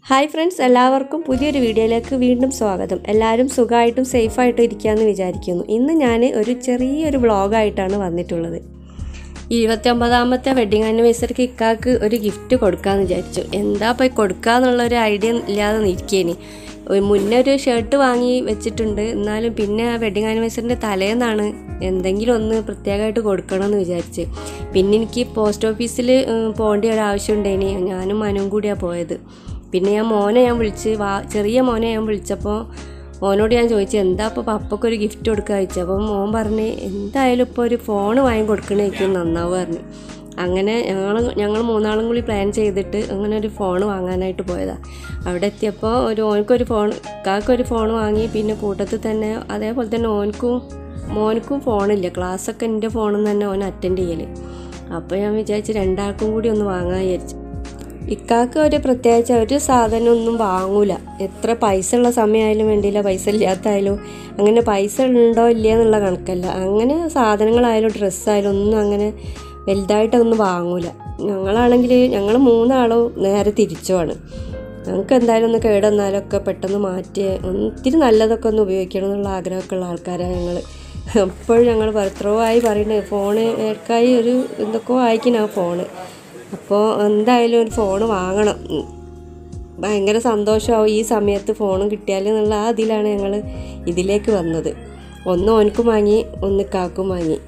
Hi friends എല്ലാവർക്കും പുതിയൊരു വീഡിയോയിലേക്ക് വീണ്ടും സ്വാഗതം എല്ലാവരും സുഖമായിട്ടും സേഫായിട്ടും ഇരിക്കാമെന്ന് വിചാരിക്കുന്നു ഇന്ന് ഞാൻ ഒരു ചെറിയൊരു വ്ളോഗായിട്ടാണ് വന്നിട്ടുള്ളത് ഇരുപത്തിയൊമ്പതാമത്തെ വെഡിങ് ആനിവേഴ്സറിക്ക് ഇക്കാക്ക് ഒരു ഗിഫ്റ്റ് കൊടുക്കാമെന്ന് വിചാരിച്ചു എന്താ പോയി കൊടുക്കാന്നുള്ളൊരു ഐഡിയ ഇല്ലാതെ നിൽക്കേനി ഒരു മുന്നേ ഒരു ഷർട്ട് വാങ്ങി വെച്ചിട്ടുണ്ട് എന്നാലും പിന്നെ വെഡിങ് ആനിവേഴ്സറിൻ്റെ തലേന്നാണ് എന്തെങ്കിലും ഒന്ന് പ്രത്യേകമായിട്ട് കൊടുക്കണമെന്ന് വിചാരിച്ച് പിന്നെ എനിക്ക് പോസ്റ്റ് ഓഫീസിൽ പോകേണ്ട ഒരു ആവശ്യം ഉണ്ടായിനി ഞാനും മനുവും കൂടിയാണ് പോയത് പിന്നെ ഞാൻ മോനെ ഞാൻ വിളിച്ച് വാ ചെറിയ മോനെ ഞാൻ വിളിച്ചപ്പോൾ മോനോട് ഞാൻ ചോദിച്ചു എന്താ ഇപ്പോൾ പപ്പക്കൊരു ഗിഫ്റ്റ് കൊടുക്കുക ചോദിച്ചു അപ്പം മോൻ പറഞ്ഞ് എന്തായാലും ഇപ്പോൾ ഒരു ഫോൺ വാങ്ങി കൊടുക്കണേക്കും നന്നാവും പറഞ്ഞു അങ്ങനെ ഞങ്ങൾ ഞങ്ങൾ മൂന്നാളും കൂടി പ്ലാൻ ചെയ്തിട്ട് അങ്ങനെ ഒരു ഫോൺ വാങ്ങാനായിട്ട് പോയതാണ് അവിടെ എത്തിയപ്പോൾ ഒരു ഓനക്കൊരു ഫോൺ കാക്കൊരു ഫോൺ വാങ്ങി പിന്നെ കൂട്ടത്തിൽ തന്നെ അതേപോലെ തന്നെ ഓനക്കും മോനക്കും ഫോണില്ല ക്ലാസ്സൊക്കെ എൻ്റെ ഫോണിൽ നിന്ന് തന്നെ ഓൻ അറ്റൻഡ് ചെയ്യൽ അപ്പോൾ ഞാൻ വിചാരിച്ച് രണ്ടാൾക്കും കൂടി ഒന്ന് വാങ്ങാൻ വിചാരിച്ചു ഇക്കാക്ക് ഒരു പ്രത്യേകിച്ച് ഒരു സാധനം ഒന്നും വാങ്ങൂല എത്ര പൈസ ഉള്ള സമയമായാലും വേണ്ടിയില്ല പൈസ ഇല്ലാത്തായാലും അങ്ങനെ പൈസ ഉണ്ടോ ഇല്ല എന്നുള്ള കണക്കല്ല അങ്ങനെ സാധനങ്ങളായാലും ഡ്രസ്സായാലും ഒന്നും അങ്ങനെ വലുതായിട്ടൊന്നും വാങ്ങൂല ഞങ്ങളാണെങ്കിൽ ഞങ്ങൾ മൂന്നാളും നേരെ തിരിച്ചുമാണ് ഞങ്ങൾക്ക് എന്തായാലും ഒന്ന് കേടുവന്നാലൊക്കെ പെട്ടെന്ന് മാറ്റി ഒന്ന് ഇത്തിരി നല്ലതൊക്കെ ഒന്ന് ഉപയോഗിക്കണം എന്നുള്ള ആഗ്രഹമൊക്കെ ഉള്ള ആൾക്കാരാണ് ഞങ്ങൾ എപ്പോഴും ഞങ്ങൾ എത്രയോ ആയി പറയുന്നത് ഫോണ് ഏർക്കായി ഒരു എന്തൊക്കെയോ ആയിക്കണം ആ ഫോണ് അപ്പോൾ എന്തായാലും ഒരു ഫോൺ വാങ്ങണം ഉം. ഭയങ്കര സന്തോഷമാവും ഈ സമയത്ത് ഫോൺ കിട്ടിയാൽ എന്നുള്ള ആ ഇതിലാണ് ഞങ്ങൾ ഇതിലേക്ക് വന്നത് ഒന്ന് ഓനക്കും വാങ്ങി ഒന്ന് കാക്കും വാങ്ങി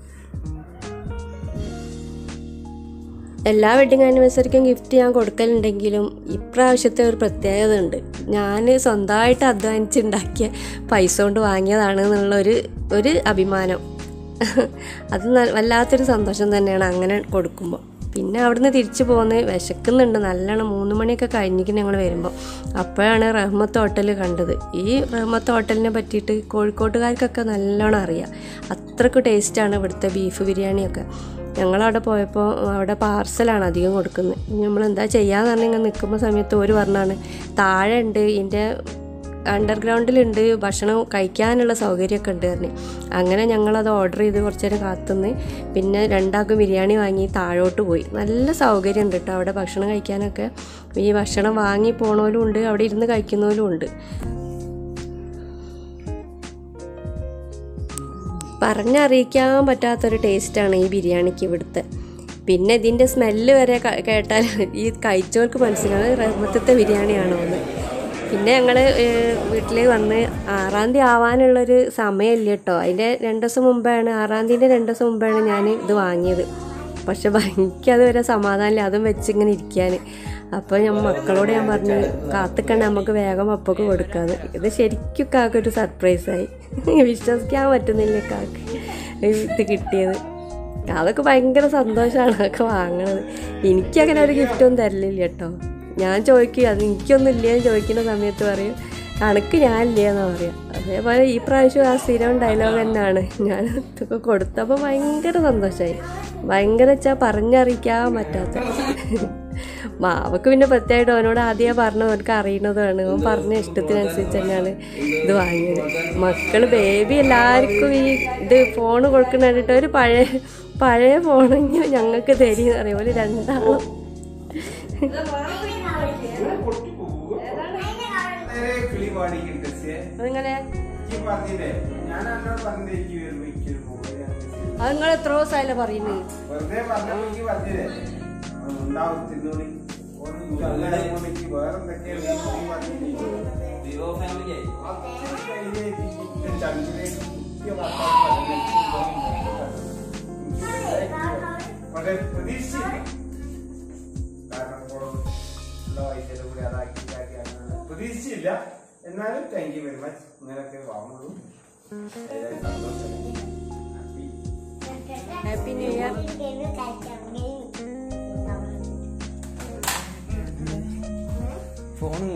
എല്ലാ വെഡിങ് ആനിവേഴ്സറിക്കും ഗിഫ്റ്റ് ഞാൻ കൊടുക്കലുണ്ടെങ്കിലും ഇപ്രാവശ്യത്തെ ഒരു പ്രത്യേകത ഉണ്ട് ഞാൻ സ്വന്തമായിട്ട് അധ്വാനിച്ചുണ്ടാക്കിയ പൈസ കൊണ്ട് വാങ്ങിയതാണ് എന്നുള്ളൊരു ഒരു അഭിമാനം അത് ന- വല്ലാത്തൊരു സന്തോഷം തന്നെയാണ് അങ്ങനെ കൊടുക്കുമ്പോൾ പിന്നെ അവിടുന്ന് തിരിച്ചു പോന്ന് വിശക്കുന്നുണ്ട് നല്ലോണം മൂന്ന് മണിയൊക്കെ കഴിഞ്ഞിട്ട് ഞങ്ങൾ വരുമ്പോൾ അപ്പോഴാണ് റഹ്മത്ത് ഹോട്ടൽ കണ്ടത് ഈ റഹ്മത്ത് ഹോട്ടലിനെ പറ്റിയിട്ട് കോഴിക്കോട്ടുകാർക്കൊക്കെ നല്ലോണം അറിയാം അത്രയ്ക്ക് ടേസ്റ്റാണ് ഇവിടുത്തെ ബീഫ് ബിരിയാണിയൊക്കെ ഞങ്ങളവിടെ പോയപ്പോൾ അവിടെ പാർസലാണ് അധികം കൊടുക്കുന്നത് നമ്മൾ എന്താ ചെയ്യാന്ന് പറഞ്ഞ് ഇങ്ങനെ നിൽക്കുമ്പോൾ സമയത്ത് ഒരു പറഞ്ഞാണ് താഴെ ഉണ്ട് ഇതിൻ്റെ അണ്ടർഗ്രൗണ്ടിലുണ്ട് ഭക്ഷണം കഴിക്കാനുള്ള സൗകര്യമൊക്കെ ഉണ്ട് പറഞ്ഞു അങ്ങനെ ഞങ്ങളത് ഓർഡർ ചെയ്ത് കുറച്ച് നേരം കാത്തുനിന്ന് പിന്നെ രണ്ടാൾക്കും ബിരിയാണി വാങ്ങി താഴോട്ട് പോയി നല്ല സൗകര്യം ഉണ്ട് കേട്ടോ അവിടെ ഭക്ഷണം കഴിക്കാനൊക്കെ ഈ ഭക്ഷണം വാങ്ങി പോണവരും ഉണ്ട് അവിടെ ഇരുന്ന് കഴിക്കുന്നവരും ഉണ്ട് പറഞ്ഞറിയിക്കാൻ പറ്റാത്തൊരു ടേസ്റ്റാണ് ഈ ബിരിയാണിക്ക് ഇവിടുത്തെ പിന്നെ ഇതിൻ്റെ സ്മെല്ല് വരെ ക- കേട്ടാൽ ഈ കഴിച്ചവർക്ക് മനസ്സിലാവും റഹ്മത്തത്തെ ബിരിയാണിയാണോ എന്ന് പിന്നെ ഞങ്ങൾ വീട്ടിൽ വന്ന് ആറാം തീയതി ആവാനുള്ളൊരു സമയമില്ല കേട്ടോ അതിൻ്റെ രണ്ട് ദിവസം മുമ്പാണ് ആറാം തീയതിൻ്റെ രണ്ട് ദിവസം മുമ്പാണ് ഞാൻ ഇത് വാങ്ങിയത് പക്ഷെ എനിക്കത് വരെ സമാധാനമില്ല അതും വെച്ചിങ്ങനെ ഇരിക്കാൻ അപ്പോൾ ഞാൻ മക്കളോട് ഞാൻ പറഞ്ഞു കാത്തിക്കണ്ട നമുക്ക് വേഗം അപ്പൊക്കെ കൊടുക്കാന്ന് ഇത് ശരിക്കും കാക്കൊരു സർപ്രൈസായി വിശ്വസിക്കാൻ പറ്റുന്നില്ല കാക്ക് ഇത് കിട്ടിയത് അതൊക്കെ ഭയങ്കര സന്തോഷമാണ് അതൊക്കെ വാങ്ങണത് എനിക്കങ്ങനെ ഒരു ഗിഫ്റ്റൊന്നും തരലില്ല കേട്ടോ ഞാൻ ചോദിക്കും അത് എനിക്കൊന്നും ഇല്ലയെന്ന് ചോദിക്കുന്ന സമയത്ത് പറയും കണക്ക് ഞാനില്ല എന്ന് പറയാം അതേപോലെ ഈ പ്രാവശ്യം ആ സ്ഥിരം ഡയലോഗ് തന്നെയാണ് ഞാൻ ഇതൊക്കെ കൊടുത്തപ്പോൾ ഭയങ്കര സന്തോഷമായി ഭയങ്കര വെച്ചാൽ പറഞ്ഞറിയിക്കാൻ പറ്റാത്ത മാവക്ക് പിന്നെ പ്രത്യേകമായിട്ട് അവനോട് ആദ്യമേ പറഞ്ഞത് അവനക്ക് അറിയണതാണ് അവൻ പറഞ്ഞ ഇഷ്ടത്തിനനുസരിച്ച് തന്നെയാണ് ഇത് വാങ്ങിയത് മക്കൾ ബേബി എല്ലാവർക്കും ഈ ഇത് ഫോൺ കൊടുക്കുന്ന കണ്ടിട്ട് ഒരു പഴയ പഴയ ഫോണെങ്കിൽ ഞങ്ങൾക്ക് തരീന്ന് അറിയാം പോലെ രണ്ടാളും നേരെ കിളി പാടിക്കിട്ട് അതിങ്ങനെ ഈ പറഞ്ഞില്ലേ ഞാൻ എന്നോട് പറഞ്ഞില്ലേ എനിക്ക് വരുമ്പോ എനിക്ക് പോകും അത് നിങ്ങൾ എത്ര ദിവസമായല്ലേ പറയുന്നത് വെറുതെ പറഞ്ഞപ്പോ എനിക്ക് പറഞ്ഞില്ലേ അത് ഉണ്ടാവും തിന്നോളി അങ്ങനെ എനിക്ക് വേറെ എന്തൊക്കെയാണ് ഈ പറഞ്ഞില്ലേ വിവോ ഫാമിലി ആയി അത്രയും കഴിഞ്ഞേക്ക് ഈ ചങ്കിലേക്ക് കുത്തിയ വർത്താനം പറഞ്ഞ് പക്ഷെ പ്രതീക്ഷിച്ചില്ല കാരണം ഇപ്പോൾ ഉള്ള പൈസയുടെ കൂടി അതാക്കി ഇതാക്കി അങ്ങനെ പ്രതീക്ഷിച്ചില്ല എന്നാലും താങ്ക് യു വെരി മച്ച് ഇങ്ങനെയൊക്കെ വാങ്ങുള്ളൂ ഏതായാലും സന്തോഷം happy happy new year phone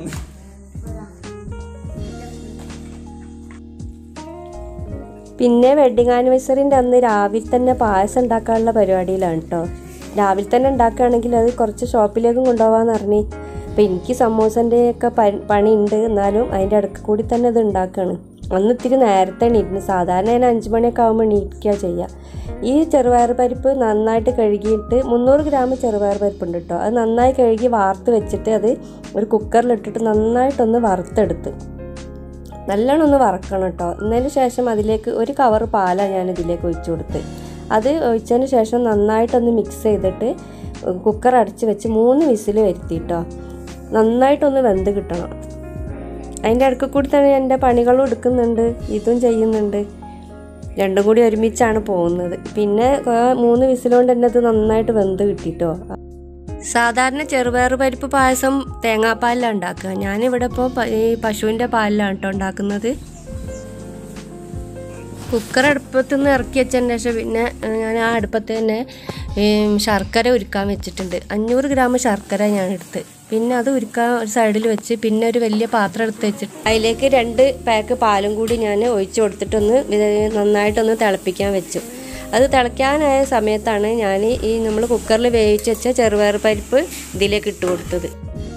പിന്നെ വെഡിങ് ആനിവേഴ്സറിൻ്റെ അന്ന് രാവിലെ തന്നെ പായസം ഉണ്ടാക്കാനുള്ള പരിപാടിയിലാണ് കേട്ടോ രാവിലെ തന്നെ ഉണ്ടാക്കുകയാണെങ്കിൽ അത് കുറച്ച് ഷോപ്പിലേക്കും കൊണ്ടുപോകാമെന്ന് പറഞ്ഞ് അപ്പം എനിക്ക് സമൂസൻ്റെ ഒക്കെ പ- പണിയുണ്ട് എന്നാലും അതിൻ്റെ ഇടയ്ക്ക് കൂടി തന്നെ ഇത് ഉണ്ടാക്കുകയാണ് അന്ന് ഇത്തിരി നേരത്തെ എണീറ്റിന് സാധാരണ ഞാൻ അഞ്ച് മണിയൊക്കെ ആകുമ്പോൾ എണീക്കുക ചെയ്യുക ഈ ചെറുപയർ പരിപ്പ് നന്നായിട്ട് കഴുകിയിട്ട് മുന്നൂറ് ഗ്രാം ചെറുപയർ പരിപ്പുണ്ട് കേട്ടോ അത് നന്നായി കഴുകി വാർത്ത് വെച്ചിട്ട് അത് ഒരു കുക്കറിലിട്ടിട്ട് നന്നായിട്ടൊന്ന് വറുത്തെടുത്ത് നല്ലോണം ഒന്ന് വറക്കണം കേട്ടോ എന്നതിന് ശേഷം അതിലേക്ക് ഒരു കവർ പാലാണ് ഞാൻ ഇതിലേക്ക് ഒഴിച്ചു കൊടുത്ത് അത് ഒഴിച്ചതിന് ശേഷം നന്നായിട്ടൊന്ന് മിക്സ് ചെയ്തിട്ട് കുക്കർ അടച്ച് വെച്ച് മൂന്ന് വിസിൽ വരുത്തിട്ടോ നന്നായിട്ടൊന്ന് വെന്ത് കിട്ടണം അതിൻ്റെ ഇടയ്ക്ക് കൂടി തന്നെ എൻ്റെ പണികളും എടുക്കുന്നുണ്ട് ഇതും ചെയ്യുന്നുണ്ട് രണ്ടും കൂടി ഒരുമിച്ചാണ് പോകുന്നത് പിന്നെ ആ മൂന്ന് വിസിലുകൊണ്ട് തന്നെ ഇത് നന്നായിട്ട് വെന്ത് കിട്ടിട്ടോ സാധാരണ ചെറുപയർ പരിപ്പ് പായസം തേങ്ങാപ്പാലിലാണ് ഉണ്ടാക്കുക ഞാനിവിടെ ഇപ്പോൾ ഈ പശുവിൻ്റെ പാലിലാണ് കേട്ടോ ഉണ്ടാക്കുന്നത് കുക്കർ അടുപ്പത്ത് നിന്ന് ഇറക്കി വെച്ചതിന് ശേഷം പിന്നെ ഏഹ്, ഞാൻ ആ അടുപ്പത്ത് തന്നെ ഏം, ശർക്കര ഉരുക്കാൻ വെച്ചിട്ടുണ്ട് അഞ്ഞൂറ് ഗ്രാം ശർക്കര ഞാൻ എടുത്ത് പിന്നെ അത് ഉരുക്കാൻ ഒരു സൈഡിൽ വെച്ച് പിന്നെ ഒരു വലിയ പാത്രം എടുത്ത് വെച്ചിട്ട് അതിലേക്ക് രണ്ട് പാക്ക് പാലും കൂടി ഞാൻ ഒഴിച്ചു കൊടുത്തിട്ടൊന്ന് ഇത് നന്നായിട്ടൊന്ന് തിളപ്പിക്കാൻ വെച്ചു അത് തിളയ്ക്കാനായ സമയത്താണ് ഞാൻ ഈ നമ്മൾ കുക്കറിൽ വേവിച്ച് വെച്ച ചെറുപയർ പരിപ്പ് ഇതിലേക്ക് ഇട്ട് കൊടുത്തത്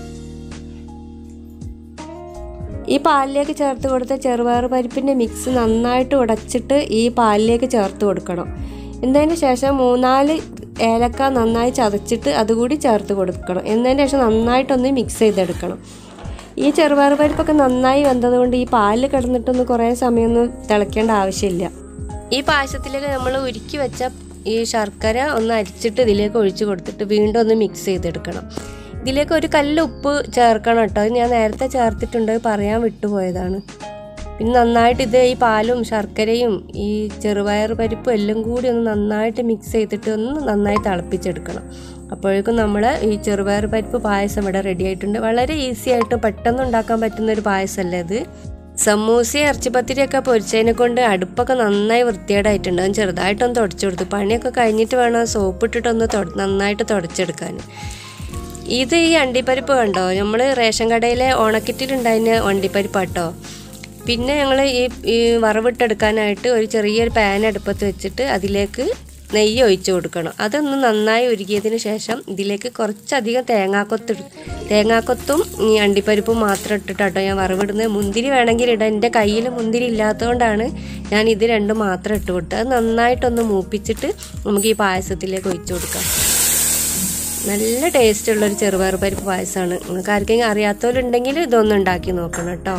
ഈ പാലിലേക്ക് ചേർത്ത് കൊടുത്ത ചെറുപയർ പരിപ്പിൻ്റെ മിക്സ് നന്നായിട്ട് ഉടച്ചിട്ട് ഈ പാലിലേക്ക് ചേർത്ത് കൊടുക്കണം എന്നതിന് ശേഷം മൂന്നാല് ഏലക്ക നന്നായി ചതച്ചിട്ട് അതുകൂടി ചേർത്ത് കൊടുക്കണം എന്നതിന് ശേഷം നന്നായിട്ടൊന്ന് മിക്സ് ചെയ്തെടുക്കണം ഈ ചെറുപയർ പരിപ്പൊക്കെ നന്നായി വെന്തതുകൊണ്ട് ഈ പാലിൽ കിടന്നിട്ടൊന്ന് കുറേ സമയമൊന്നും തിളയ്ക്കേണ്ട ആവശ്യമില്ല ഈ പായസത്തിലേക്ക് നമ്മൾ ഉരുക്കി വെച്ച ഈ ശർക്കര ഒന്ന് അരിച്ചിട്ട് ഇതിലേക്ക് ഒഴിച്ചു കൊടുത്തിട്ട് വീണ്ടും ഒന്ന് മിക്സ് ചെയ്തെടുക്കണം ഇതിലേക്ക് ഒരു കല്ല് ഉപ്പ് ചേർക്കണം കേട്ടോ അത് ഞാൻ നേരത്തെ ചേർത്തിട്ടുണ്ട് അത് പറയാൻ വിട്ടുപോയതാണ് പിന്നെ നന്നായിട്ട് ഇത് ഈ പാലും ശർക്കരയും ഈ ചെറുപയർ പരിപ്പും എല്ലാം കൂടി ഒന്ന് നന്നായിട്ട് മിക്സ് ചെയ്തിട്ട് ഒന്ന് നന്നായി തിളപ്പിച്ചെടുക്കണം അപ്പോഴേക്കും നമ്മൾ ഈ ചെറുപയർ പരിപ്പ് പായസം ഇവിടെ റെഡി ആയിട്ടുണ്ട് വളരെ ഈസി ആയിട്ട് പെട്ടെന്ന് ഉണ്ടാക്കാൻ പറ്റുന്ന ഒരു പായസമല്ലേ ഇത് സമൂസ ഇറച്ചിപ്പത്തിരിയൊക്കെ പൊരിച്ചതിനെ കൊണ്ട് അടുപ്പൊക്കെ നന്നായി വൃത്തികേടായിട്ടുണ്ട് അത് ചെറുതായിട്ടൊന്ന് തുടച്ചു കൊടുത്തു പണിയൊക്കെ കഴിഞ്ഞിട്ട് വേണം സോപ്പ് ഇട്ടിട്ടൊന്ന് തൊട- നന്നായിട്ട് തുടച്ചെടുക്കാൻ ഇത് ഈ അണ്ടിപ്പരിപ്പ് കണ്ടോ നമ്മൾ റേഷൻ കടയിലെ ഓണക്കിറ്റിലുണ്ടായിരുന്ന അണ്ടിപ്പരിപ്പ് കേട്ടോ പിന്നെ ഞങ്ങൾ ഈ ഈ വറവിട്ടെടുക്കാനായിട്ട് ഒരു ചെറിയൊരു പാൻ അടുപ്പത്ത് വെച്ചിട്ട് അതിലേക്ക് നെയ്യ് ഒഴിച്ചു കൊടുക്കണം അതൊന്ന് നന്നായി ഉരുകിയതിന് ശേഷം ഇതിലേക്ക് കുറച്ചധികം തേങ്ങാക്കൊത്ത് ഇട്- തേങ്ങാക്കൊത്തും ഈ അണ്ടിപ്പരിപ്പും മാത്രം ഇട്ടിട്ടാട്ടോ ഞാൻ വറവിടുന്നത് മുന്തിരി വേണമെങ്കിൽ ഇടാം എൻ്റെ കയ്യിൽ മുന്തിരി ഇല്ലാത്തതുകൊണ്ടാണ് ഞാൻ ഇത് രണ്ടും മാത്രം ഇട്ട് കൊടുത്തത് അത് നന്നായിട്ടൊന്ന് മൂപ്പിച്ചിട്ട് നമുക്ക് ഈ പായസത്തിലേക്ക് ഒഴിച്ചു കൊടുക്കാം നല്ല ടേസ്റ്റ് ഉള്ള ഒരു ചെറുപയർ പരിപ്പ് പായസമാണ് നിങ്ങൾക്ക് ആർക്കെങ്കിലും അറിയാത്തവരുണ്ടെങ്കിൽ ഇതൊന്ന് ഉണ്ടാക്കി നോക്കണം കേട്ടോ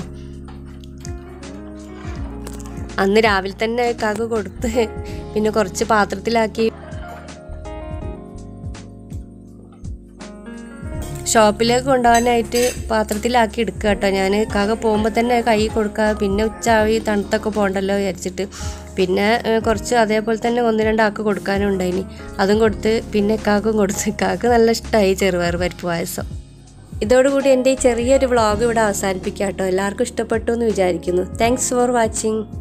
അന്ന് രാവിലെ തന്നെ കാക്ക് കൊടുത്ത് പിന്നെ കുറച്ച് പാത്രത്തിലാക്കി ഷോപ്പിലേക്ക് കൊണ്ടുപോകാനായിട്ട് പാത്രത്തിലാക്കി എടുക്കുക കേട്ടോ ഞാൻ കാക്ക പോകുമ്പോൾ തന്നെ കൈ കൊടുക്കുക പിന്നെ ഉച്ചാവി തണുത്തൊക്കെ പോകണ്ടല്ലോ വിചാരിച്ചിട്ട് പിന്നെ ഏഹ്, കുറച്ച് അതേപോലെ തന്നെ ഒന്ന് രണ്ടാൾക്ക് കൊടുക്കാനും ഉണ്ടായിനി അതും കൊടുത്ത് പിന്നെ കാക്കും കൊടുത്ത് കാക്ക് നല്ല ഇഷ്ടമായി ചെറുപയർ പരിപ്പ് പായസം ഇതോടുകൂടി എൻ്റെ ഈ ചെറിയൊരു വ്ളോഗ് ഇവിടെ അവസാനിപ്പിക്കാം കേട്ടോ എല്ലാവർക്കും ഇഷ്ടപ്പെട്ടു എന്ന് വിചാരിക്കുന്നു താങ്ക്സ് ഫോർ വാച്ചിങ്